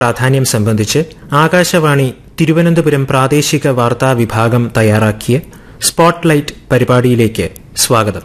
പ്രാധാന്യം സംബന്ധിച്ച് ആകാശവാണി തിരുവനന്തപുരം പ്രാദേശിക വാർത്താ വിഭാഗം തയ്യാറാക്കിയ സ്പോട്ട്ലൈറ്റ് പരിപാടിയിലേക്ക് സ്വാഗതം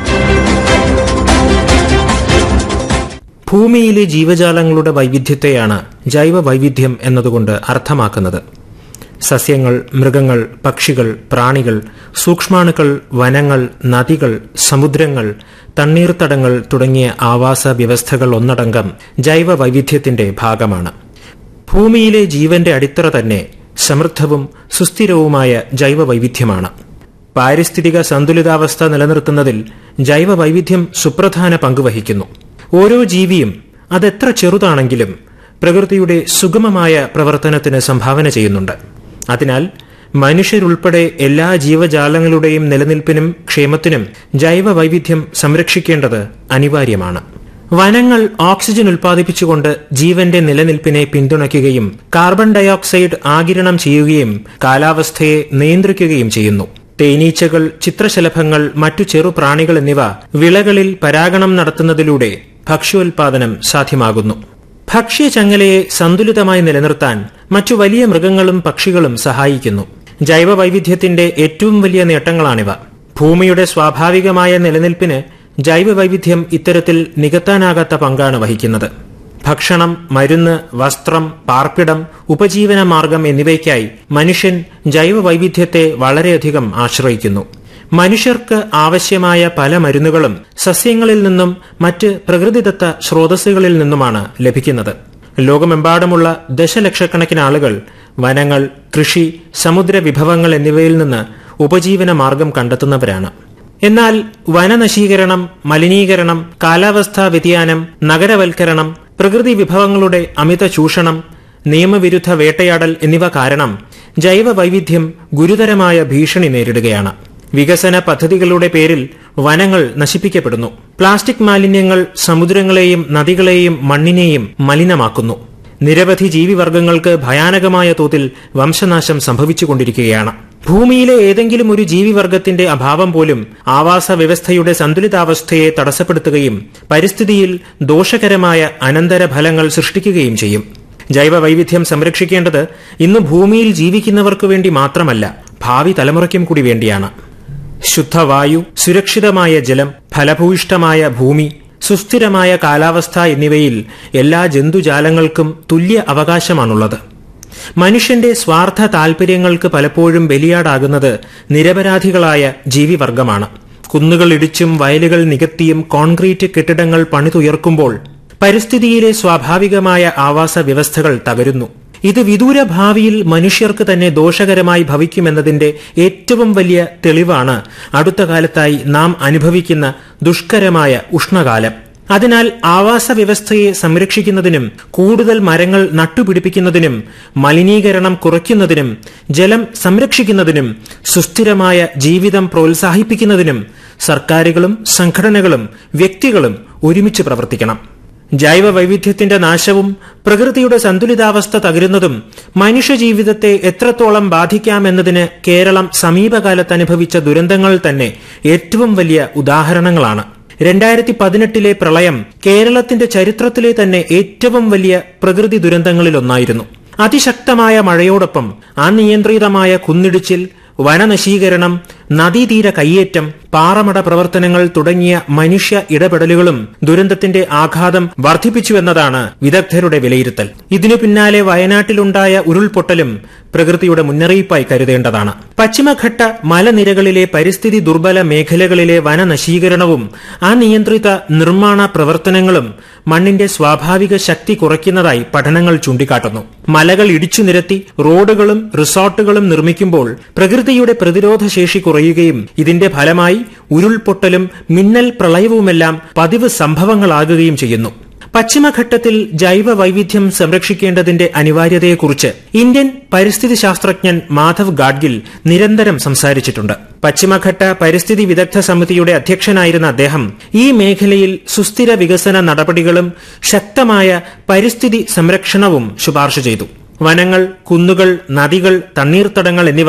ഭൂമിയിലെ ജീവജാലങ്ങളുടെ വൈവിധ്യത്തെയാണ് ജൈവ വൈവിധ്യം എന്നതുകൊണ്ട് അർത്ഥമാക്കുന്നത് സസ്യങ്ങൾ മൃഗങ്ങൾ പക്ഷികൾ പ്രാണികൾ സൂക്ഷ്മാണുക്കൾ വനങ്ങൾ നദികൾ സമുദ്രങ്ങൾ തണ്ണീർത്തടങ്ങൾ തുടങ്ങിയ ആവാസ വ്യവസ്ഥകൾ ഒന്നടങ്കം ജൈവ വൈവിധ്യത്തിന്റെ ഭാഗമാണ് ഭൂമിയിലെ ജീവന്റെ അടിത്തറ തന്നെ സമൃദ്ധവും സുസ്ഥിരവുമായ ജൈവ വൈവിധ്യമാണ് പാരിസ്ഥിതിക സന്തുലിതാവസ്ഥ നിലനിർത്തുന്നതിൽ ജൈവ വൈവിധ്യം സുപ്രധാന പങ്കുവഹിക്കുന്നു ഓരോ ജീവിയും അതെത്ര ചെറുതാണെങ്കിലും പ്രകൃതിയുടെ സുഗമമായ പ്രവർത്തനത്തിന് സംഭാവന ചെയ്യുന്നുണ്ട് അതിനാൽ മനുഷ്യരുൾപ്പെടെ എല്ലാ ജീവജാലങ്ങളുടെയും നിലനിൽപ്പിനും ക്ഷേമത്തിനും ജൈവ വൈവിധ്യം സംരക്ഷിക്കേണ്ടത് അനിവാര്യമാണ് വനങ്ങൾ ഓക്സിജൻ ഉൽപ്പാദിപ്പിച്ചുകൊണ്ട് ജീവന്റെ നിലനിൽപ്പിനെ പിന്തുണയ്ക്കുകയും കാർബൺ ഡയോക്സൈഡ് ആകിരണം ചെയ്യുകയും കാലാവസ്ഥയെ നിയന്ത്രിക്കുകയും ചെയ്യുന്നു തേനീച്ചകൾ ചിത്രശലഭങ്ങൾ മറ്റു ചെറുപ്രാണികൾ എന്നിവ വിളകളിൽ പരാഗണം നടത്തുന്നതിലൂടെ ഭക്ഷ്യോൽപാദനം സാധ്യമാകുന്നു ഭക്ഷ്യചങ്ങലയെ സന്തുലിതമായി നിലനിർത്താൻ മറ്റു വലിയ മൃഗങ്ങളും പക്ഷികളും സഹായിക്കുന്നു ജൈവ വൈവിധ്യത്തിന്റെ ഏറ്റവും വലിയ നേട്ടങ്ങളാണിവ ഭൂമിയുടെ സ്വാഭാവികമായ നിലനിൽപ്പിന് ജൈവ വൈവിധ്യം ഇത്തരത്തിൽ നികത്താനാകാത്ത പങ്കാണ് വഹിക്കുന്നത് ഭക്ഷണം മരുന്ന് വസ്ത്രം പാർപ്പിടം ഉപജീവന മാർഗം എന്നിവയ്ക്കായി മനുഷ്യൻ ജൈവ വൈവിധ്യത്തെ വളരെയധികം ആശ്രയിക്കുന്നു മനുഷ്യർക്ക് ആവശ്യമായ പല മരുന്നുകളും സസ്യങ്ങളിൽ നിന്നും മറ്റ് പ്രകൃതിദത്ത സ്രോതസ്സുകളിൽ നിന്നുമാണ് ലഭിക്കുന്നത് ലോകമെമ്പാടുമുള്ള ദശലക്ഷക്കണക്കിന് ആളുകൾ വനങ്ങൾ കൃഷി സമുദ്ര വിഭവങ്ങൾ എന്നിവയിൽ നിന്ന് ഉപജീവന മാർഗം കണ്ടെത്തുന്നവരാണ് എന്നാൽ വനനശീകരണം മലിനീകരണം കാലാവസ്ഥാ വ്യതിയാനം നഗരവൽക്കരണം പ്രകൃതി വിഭവങ്ങളുടെ അമിത ചൂഷണം നിയമവിരുദ്ധ വേട്ടയാടൽ എന്നിവ കാരണം ജൈവ വൈവിധ്യം ഗുരുതരമായ ഭീഷണി നേരിടുകയാണ് വികസന പദ്ധതികളുടെ പേരിൽ വനങ്ങൾ നശിപ്പിക്കപ്പെടുന്നു പ്ലാസ്റ്റിക് മാലിന്യങ്ങൾ സമുദ്രങ്ങളെയും നദികളെയും മണ്ണിനെയും മലിനമാക്കുന്നു നിരവധി ജീവിവർഗങ്ങൾക്ക് ഭയാനകമായ തോതിൽ വംശനാശം സംഭവിച്ചുകൊണ്ടിരിക്കുകയാണ് ഭൂമിയിലെ ഏതെങ്കിലും ഒരു ജീവിവർഗത്തിന്റെ അഭാവം പോലും ആവാസ വ്യവസ്ഥയുടെ സന്തുലിതാവസ്ഥയെ തടസ്സപ്പെടുത്തുകയും പരിസ്ഥിതിയിൽ ദോഷകരമായ അനന്തരഫലങ്ങൾ സൃഷ്ടിക്കുകയും ചെയ്യും ജൈവ വൈവിധ്യം സംരക്ഷിക്കേണ്ടത് ഇന്ന് ഭൂമിയിൽ ജീവിക്കുന്നവർക്കു വേണ്ടി മാത്രമല്ല ഭാവി തലമുറയ്ക്കും കൂടി വേണ്ടിയാണ് ശുദ്ധവായു സുരക്ഷിതമായ ജലം ഫലഭൂയിഷ്ടമായ ഭൂമി സുസ്ഥിരമായ കാലാവസ്ഥ എന്നിവയിൽ എല്ലാ ജന്തുജാലങ്ങൾക്കും തുല്യ അവകാശമാണുള്ളത് മനുഷ്യന്റെ സ്വാർത്ഥ താൽപര്യങ്ങൾക്ക് പലപ്പോഴും ബലിയാടാകുന്നത് നിരപരാധികളായ ജീവിവർഗമാണ് കുന്നുകൾ ഇടിച്ചും വയലുകൾ നികത്തിയും കോൺക്രീറ്റ് കെട്ടിടങ്ങൾ പണിതുയർക്കുമ്പോൾ പരിസ്ഥിതിയിലെ സ്വാഭാവികമായ ആവാസ വ്യവസ്ഥകൾ തകരുന്നു ഇത് വിദൂര ഭാവിയിൽ മനുഷ്യർക്ക് തന്നെ ദോഷകരമായി ഭവിക്കുമെന്നതിന്റെ ഏറ്റവും വലിയ തെളിവാണ് അടുത്ത കാലത്തായി നാം അനുഭവിക്കുന്ന ദുഷ്കരമായ ഉഷ്ണകാലം അതിനാൽ ആവാസ വ്യവസ്ഥയെ സംരക്ഷിക്കുന്നതിനും കൂടുതൽ മരങ്ങൾ നട്ടുപിടിപ്പിക്കുന്നതിനും മലിനീകരണം കുറയ്ക്കുന്നതിനും ജലം സംരക്ഷിക്കുന്നതിനും സുസ്ഥിരമായ ജീവിതം പ്രോത്സാഹിപ്പിക്കുന്നതിനും സർക്കാരുകളും സംഘടനകളും വ്യക്തികളും ഒരുമിച്ച് പ്രവർത്തിക്കണം ജൈവ വൈവിധ്യത്തിന്റെ നാശവും പ്രകൃതിയുടെ സന്തുലിതാവസ്ഥ തകരുന്നതും മനുഷ്യജീവിതത്തെ എത്രത്തോളം ബാധിക്കാമെന്നതിന് കേരളം സമീപകാലത്ത് അനുഭവിച്ച ദുരന്തങ്ങൾ തന്നെ ഏറ്റവും വലിയ ഉദാഹരണങ്ങളാണ് രണ്ടായിരത്തി പതിനെട്ടിലെ പ്രളയം കേരളത്തിന്റെ ചരിത്രത്തിലെ തന്നെ ഏറ്റവും വലിയ പ്രകൃതി ദുരന്തങ്ങളിലൊന്നായിരുന്നു അതിശക്തമായ മഴയോടൊപ്പം അനിയന്ത്രിതമായ കുന്നിടിച്ചിൽ വനനശീകരണം നദീതീര കയ്യേറ്റം പാറമട പ്രവർത്തനങ്ങൾ തുടങ്ങിയ മനുഷ്യ ഇടപെടലുകളും ദുരന്തത്തിന്റെ ആഘാതം വർദ്ധിപ്പിച്ചുവെന്നതാണ് വിദഗ്ധരുടെ വിലയിരുത്തൽ ഇതിനു പിന്നാലെ വയനാട്ടിലുണ്ടായ ഉരുൾപൊട്ടലും പ്രകൃതിയുടെ മുന്നറിയിപ്പായി കരുതേണ്ടതാണ് പശ്ചിമഘട്ട മലനിരകളിലെ പരിസ്ഥിതി ദുർബല മേഖലകളിലെ വനനശീകരണവും അനിയന്ത്രിത നിർമ്മാണ പ്രവർത്തനങ്ങളും മണ്ണിന്റെ സ്വാഭാവിക ശക്തി കുറയ്ക്കുന്നതായി പഠനങ്ങൾ ചൂണ്ടിക്കാട്ടുന്നു മലകൾ ഇടിച്ചു നിരത്തി റോഡുകളും റിസോർട്ടുകളും നിർമ്മിക്കുമ്പോൾ പ്രകൃതിയുടെ പ്രതിരോധ ശേഷി കുറയുകയും ഇതിന്റെ ഫലമായി ഉരുൾപൊട്ടലും മിന്നൽ പ്രളയവുമെല്ലാം പതിവ് സംഭവങ്ങളാകുകയും ചെയ്യുന്നു പശ്ചിമഘട്ടത്തിൽ ജൈവ വൈവിധ്യം സംരക്ഷിക്കേണ്ടതിന്റെ അനിവാര്യതയെക്കുറിച്ച് ഇന്ത്യൻ പരിസ്ഥിതി ശാസ്ത്രജ്ഞൻ മാധവ് ഗാഡ്ഗിൽ നിരന്തരം സംസാരിച്ചിട്ടുണ്ട് പശ്ചിമഘട്ട പരിസ്ഥിതി വിദഗ്ധ സമിതിയുടെ അധ്യക്ഷനായിരുന്ന അദ്ദേഹം ഈ മേഖലയിൽ സുസ്ഥിര വികസന നടപടികളും ശക്തമായ പരിസ്ഥിതി സംരക്ഷണവും ശുപാർശ ചെയ്തു വനങ്ങൾ കുന്നുകൾ നദികൾ തണ്ണീർത്തടങ്ങൾ എന്നിവ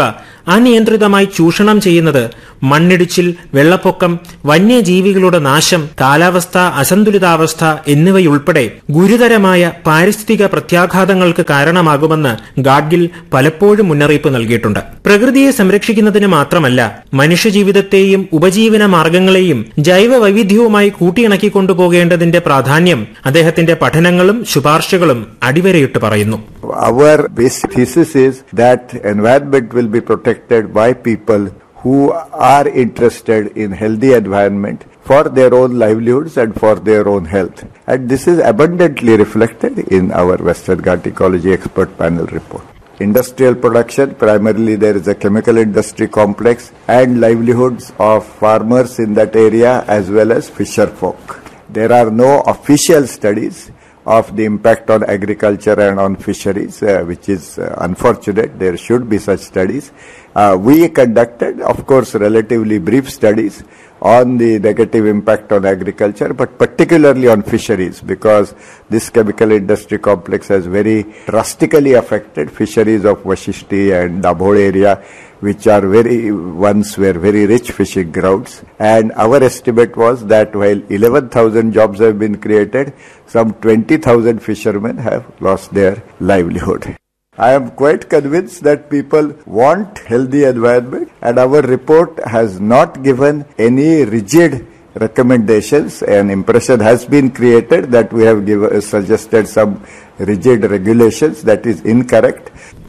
അനിയന്ത്രിതമായി ചൂഷണം ചെയ്യുന്നത് മണ്ണിടിച്ചിൽ വെള്ളപ്പൊക്കം വന്യജീവികളുടെ നാശം കാലാവസ്ഥ അസന്തുലിതാവസ്ഥ എന്നിവയുൾപ്പെടെ ഗുരുതരമായ പാരിസ്ഥിതിക പ്രത്യാഘാതങ്ങൾക്ക് കാരണമാകുമെന്ന് ഗാഡ്ഗിൽ പലപ്പോഴും മുന്നറിയിപ്പ് നൽകിയിട്ടുണ്ട് പ്രകൃതിയെ സംരക്ഷിക്കുന്നതിന് മാത്രമല്ല മനുഷ്യജീവിതത്തെയും ഉപജീവന മാർഗങ്ങളെയും ജൈവ വൈവിധ്യവുമായി കൂട്ടിയിണക്കി കൊണ്ടുപോകേണ്ടതിന്റെ പ്രാധാന്യം അദ്ദേഹത്തിന്റെ പഠനങ്ങളും ശുപാർശകളും അടിവരയിട്ട് പറയുന്നു Our basic thesis is that environment will be protected by people who are interested in healthy environment for their own livelihoods and for their own health. And this is abundantly reflected in our Western Ghat Ecology Expert Panel report. Industrial production, primarily there is a chemical industry complex and livelihoods of farmers in that area as well as fisher folk. There are no official studies of the impact on agriculture and on fisheries, uh, which is uh, unfortunate. There should be such studies. Uh, we conducted, of course, relatively brief studies on the negative impact on agriculture, but particularly on fisheries, because this chemical industry complex has very drastically affected fisheries of Vashishti and Dabhol area, which are very, once were very rich fishing grounds. And our estimate was that while 11,000 jobs have been created, some 20,000 fishermen have lost their livelihood. I am quite convinced that people want healthy environment and our report has not given any rigid recommendations. An impression has been created that we have given, suggested some rigid regulations that is incorrect.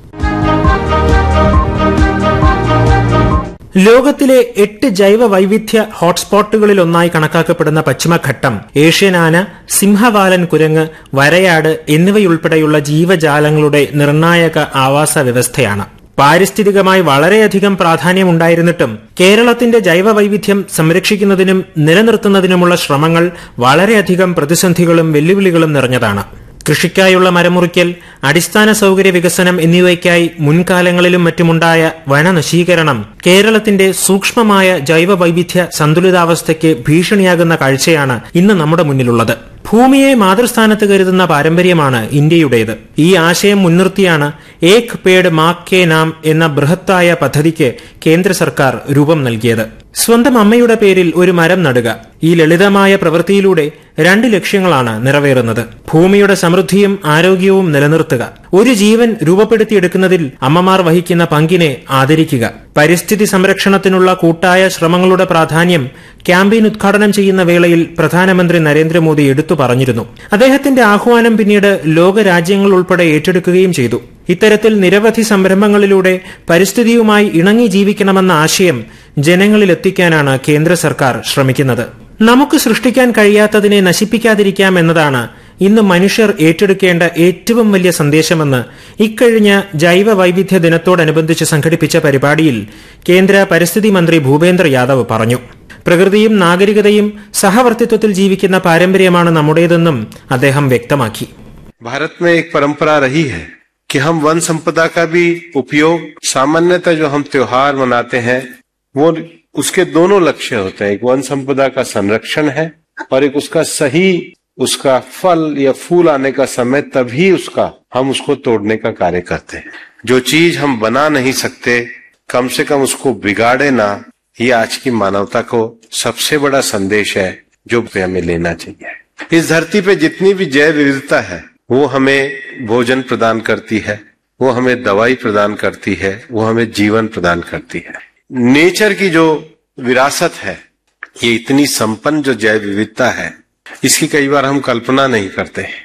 ലോകത്തിലെ എട്ട് ജൈവ വൈവിധ്യ ഹോട്ട്സ്പോട്ടുകളിലൊന്നായി കണക്കാക്കപ്പെടുന്ന പശ്ചിമഘട്ടം ഏഷ്യനാന സിംഹവാലൻ കുരങ്ങ് വരയാട് എന്നിവയുൾപ്പെടെയുള്ള ജീവജാലങ്ങളുടെ നിർണായക ആവാസ വ്യവസ്ഥയാണ് പാരിസ്ഥിതികമായി വളരെയധികം പ്രാധാന്യമുണ്ടായിരുന്നിട്ടും കേരളത്തിന്റെ ജൈവ വൈവിധ്യം സംരക്ഷിക്കുന്നതിനും നിലനിർത്തുന്നതിനുമുള്ള ശ്രമങ്ങൾ വളരെയധികം പ്രതിസന്ധികളും വെല്ലുവിളികളും നിറഞ്ഞതാണ് കൃഷിക്കായുള്ള മരമുറിക്കൽ അടിസ്ഥാന സൌകര്യ വികസനം എന്നിവയ്ക്കായി മുൻകാലങ്ങളിലും മറ്റുമുണ്ടായ വനനശീകരണം കേരളത്തിന്റെ സൂക്ഷ്മമായ ജൈവ വൈവിധ്യ സന്തുലിതാവസ്ഥയ്ക്ക് ഭീഷണിയാകുന്ന കാഴ്ചയാണ് ഇന്ന് നമ്മുടെ മുന്നിലുള്ളത് ഭൂമിയെ മാതൃസ്ഥാനത്ത് കരുതുന്ന പാരമ്പര്യമാണ് ഇന്ത്യയുടേത് ഈ ആശയം മുൻനിർത്തിയാണ് ഏക് പേഡ് മാക് കെ നാം എന്ന ബൃഹത്തായ പദ്ധതിക്ക് കേന്ദ്ര സർക്കാർ രൂപം നൽകിയത് സ്വന്തം അമ്മയുടെ പേരിൽ ഒരു മരം നടുക ഈ ലളിതമായ പ്രവൃത്തിയിലൂടെ രണ്ട് ലക്ഷ്യങ്ങളാണ് നിറവേറുന്നത് ഭൂമിയുടെ സമൃദ്ധിയും ആരോഗ്യവും നിലനിർത്തുക ഒരു ജീവൻ രൂപപ്പെടുത്തിയെടുക്കുന്നതിൽ അമ്മമാർ വഹിക്കുന്ന പങ്കിനെ ആദരിക്കുക പരിസ്ഥിതി സംരക്ഷണത്തിനുള്ള കൂട്ടായ ശ്രമങ്ങളുടെ പ്രാധാന്യം ക്യാമ്പയിൻ ഉദ്ഘാടനം ചെയ്യുന്ന വേളയിൽ പ്രധാനമന്ത്രി നരേന്ദ്രമോദി എടുത്തു പറഞ്ഞിരുന്നു അദ്ദേഹത്തിന്റെ ആഹ്വാനം പിന്നീട് ലോകരാജ്യങ്ങൾ ഉൾപ്പെടെ ഏറ്റെടുക്കുകയും ചെയ്തു ഇത്തരത്തിൽ നിരവധി സംരംഭങ്ങളിലൂടെ പരിസ്ഥിതിയുമായി ഇണങ്ങി ജീവിക്കണമെന്ന ആശയം ജനങ്ങളിലെത്തിക്കാനാണ് കേന്ദ്ര സർക്കാർ ശ്രമിക്കുന്നത് നമുക്ക് സൃഷ്ടിക്കാൻ കഴിയാത്തതിനെ നശിപ്പിക്കാതിരിക്കാം എന്നതാണ് ഇന്ന് മനുഷ്യർ ഏറ്റെടുക്കേണ്ട ഏറ്റവും വലിയ സന്ദേശമെന്ന് ഇക്കഴിഞ്ഞ ജൈവ വൈവിധ്യ ദിനത്തോടനുബന്ധിച്ച് സംഘടിപ്പിച്ച പരിപാടിയിൽ കേന്ദ്ര പരിസ്ഥിതി മന്ത്രി ഭൂപേന്ദ്ര യാദവ് പറഞ്ഞു പ്രകൃതിയും നാഗരികതയും സഹവർത്തിത്വത്തിൽ ജീവിക്കുന്ന പാരമ്പര്യമാണ് നമ്മുടേതെന്നും അദ്ദേഹം വ്യക്തമാക്കി भारत में एक परंपरा रही है कि हम वन संपदा का भी उपयोग सामान्यतः जो हम त्योहार मनाते हैं वो उसके दोनों लक्ष्य होते हैं एक वन संपदा का संरक्षण है और एक उसका सही उसका फल या फूल आने का समय तभी उसका हम उसको तोड़ने का कार्य करते हैं जो चीज हम बना नहीं सकते कम से कम उसको बिगाड़े ना ये आज की मानवता को सबसे बड़ा संदेश है जो हमें लेना चाहिए इस धरती पे जितनी भी जैव विविधता है वो हमें भोजन प्रदान करती है वो हमें दवाई प्रदान करती है वो हमें जीवन प्रदान करती है नेचर की जो विरासत है ये इतनी संपन्न जो जैव विविधता है इसकी कई बार हम कल्पना नहीं करते हैं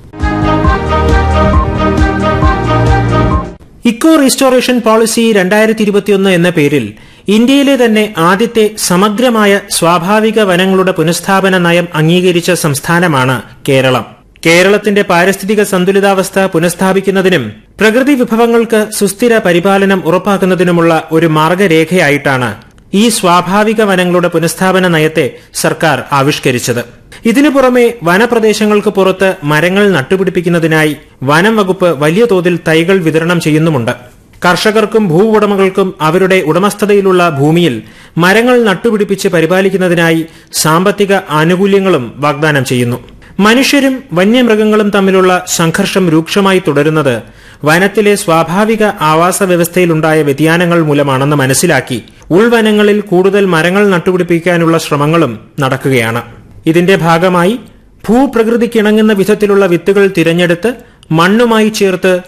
ഇക്കോ റീസ്റ്റോറേഷൻ പോളിസി രണ്ടായിരത്തി ഇരുപത്തിയൊന്ന് എന്ന പേരിൽ ഇന്ത്യയിലെ തന്നെ ആദ്യത്തെ സമഗ്രമായ സ്വാഭാവിക വനങ്ങളുടെ പുനഃസ്ഥാപന നയം അംഗീകരിച്ച സംസ്ഥാനമാണ് കേരളം കേരളത്തിന്റെ പാരിസ്ഥിതിക സന്തുലിതാവസ്ഥ പുനഃസ്ഥാപിക്കുന്നതിനും പ്രകൃതി വിഭവങ്ങൾക്ക് സുസ്ഥിര പരിപാലനം ഉറപ്പാക്കുന്നതിനുമുള്ള ഒരു മാർഗരേഖയായിട്ടാണ് ഈ സ്വാഭാവിക വനങ്ങളുടെ പുനഃസ്ഥാപന നയത്തെ സർക്കാർ ആവിഷ്കരിച്ചത് ഇതിനു പുറമെ വനപ്രദേശങ്ങൾക്ക് പുറത്ത് മരങ്ങൾ നട്ടുപിടിപ്പിക്കുന്നതിനായി വനം വകുപ്പ് വലിയ തോതിൽ തൈകൾ വിതരണം ചെയ്യുന്നുമുണ്ട് കർഷകർക്കും ഭൂ ഉടമകൾക്കും അവരുടെ ഉടമസ്ഥതയിലുള്ള ഭൂമിയിൽ മരങ്ങൾ നട്ടുപിടിപ്പിച്ച് പരിപാലിക്കുന്നതിനായി സാമ്പത്തിക ആനുകൂല്യങ്ങളും വാഗ്ദാനം ചെയ്യുന്നു മനുഷ്യരും വന്യമൃഗങ്ങളും തമ്മിലുള്ള സംഘർഷം രൂക്ഷമായി തുടരുന്നത് വനത്തിലെ സ്വാഭാവിക ആവാസ വ്യവസ്ഥയിലുണ്ടായ വ്യതിയാനങ്ങൾ മൂലമാണെന്ന് മനസ്സിലാക്കി ഉൾവനങ്ങളിൽ കൂടുതൽ മരങ്ങൾ നട്ടുപിടിപ്പിക്കാനുള്ള ശ്രമങ്ങളും നടക്കുകയാണ് ഇതിന്റെ ഭാഗമായി ഭൂപ്രകൃതിക്കിണങ്ങുന്ന വിധത്തിലുള്ള വിത്തുകൾ തിരഞ്ഞെടുത്ത് മണ്ണുമായി ചേർത്ത്